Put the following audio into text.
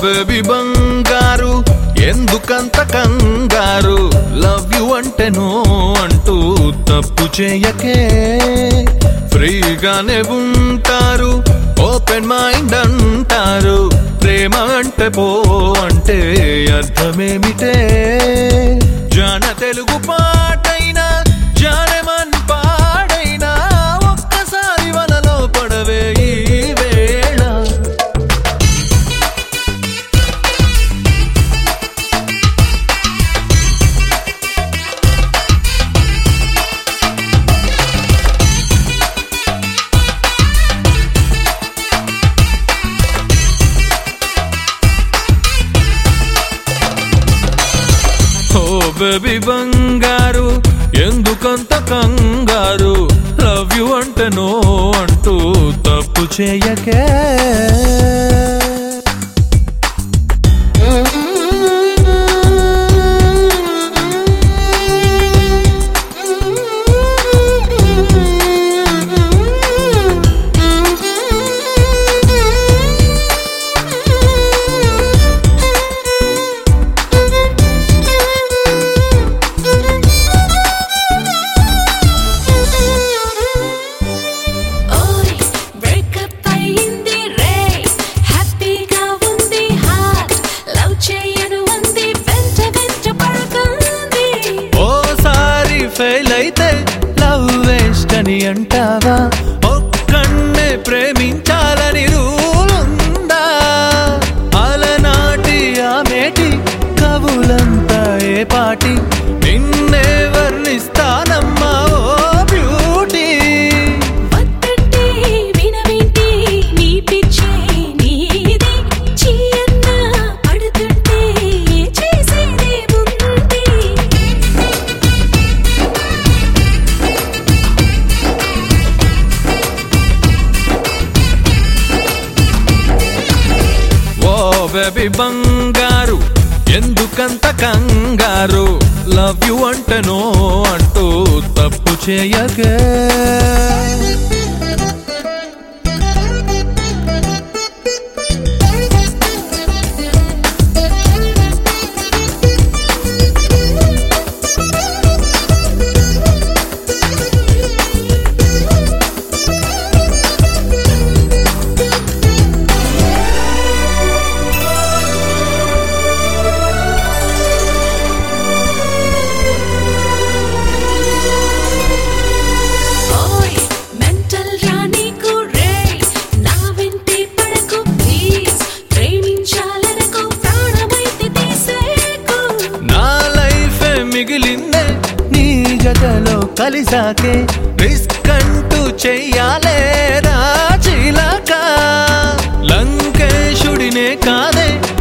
baby బంగారు ఎందుకంత కంగారు లవ్ యు అంటే నో అంటూ తప్పు చేయకే ఫ్రీగానే ఉంటారు ఓపెన్ మైండ్ అంటారు ప్రేమ అంటే పో అంటే అర్థమేమిటే జాన తెలుగు పాటైనా జానమన్ పాడైనా ఒక్కసారి వలలో పడవే ఈ వేళ ఓ బేబీ బంగారు ఎందుకంత కంగారు లవ్ యు అంటే నో అంటూ తప్పు చేయకే ఓయ్ బ్రేకప్ అయ్యింది రే హ్యాపీగా ఉంది హార్ట్ లవ్ చేయను ఉంది వెంట వెంట పడుకుంది ఓసారి ఫెయిల్ అయితే లవ్ వేస్ట్ అని అంటావా ఒక్కన్నే ప్రేమించాలని రూల్ ఉందా అలనాటి ఆమెటి కవులంతా ఏ పాటి నిన్నే వర్ణిస్తానమ్మా ఓ బ్యూటీ వద్దంటే వినవేంటి నీ పిచ్చే నీది చీయన్న పడుతుంటే చేసేదేముంది ఓ బేబీ బంగారు ఎందుకంత కంగారు లవ్ యు అంటే నో అంటూ తప్పు చేయగే ఓయ్ మెంటల్ రానీకు రే నా వెంటే పడకు ప్లీజ్ ప్రేమించాలనకు ప్రాణమైతే తీసేకు నా లైఫ్ మిగిలిందే నీ జతలో కలిసాకే రిస్క్ అంటూ చెయ్యాలే రాచిలక లంకేశుడినే కాదే